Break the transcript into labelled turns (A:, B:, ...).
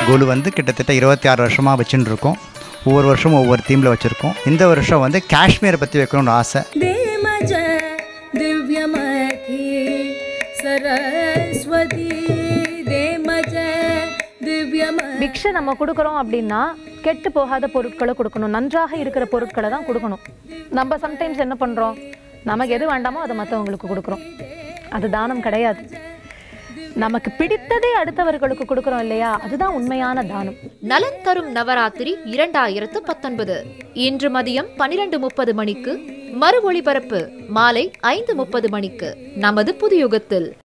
A: குழு வந்து கிட்டத்தட்ட இருபத்தி ஆறு வருஷமாக வச்சுட்டு இருக்கோம் ஒவ்வொரு வருஷமும் ஒவ்வொரு தீமில் வச்சுருக்கோம் இந்த வருஷம் வந்து காஷ்மீரை பற்றி வைக்கணும்னு ஆசை
B: देमज दिव्यमती सरस्वती देमज दिव्यम
C: பிக்ஷை நம்ம கொடுக்குறோம் அப்படின்னா கெட்டு போகாத பொருட்களை கொடுக்கணும் நன்றாக இருக்கிற பொருட்களை தான் கொடுக்கணும் நம்ம சம்டைம்ஸ் என்ன பண்ணுறோம் நமக்கு எது வேண்டாமோ அதை மற்றவங்களுக்கு கொடுக்குறோம் அது தானம் கிடையாது நமக்கு பிடித்ததை அடுத்தவர்களுக்கு கொடுக்குறோம் இல்லையா அதுதான் உண்மையான தானம்
D: நலன் தரும் நவராத்திரி இரண்டாயிரத்து பத்தொன்பது இன்று மதியம் பனிரெண்டு முப்பது மணிக்கு மறு ஒளிபரப்பு மாலை ஐந்து முப்பது மணிக்கு நமது புதியுகத்தில்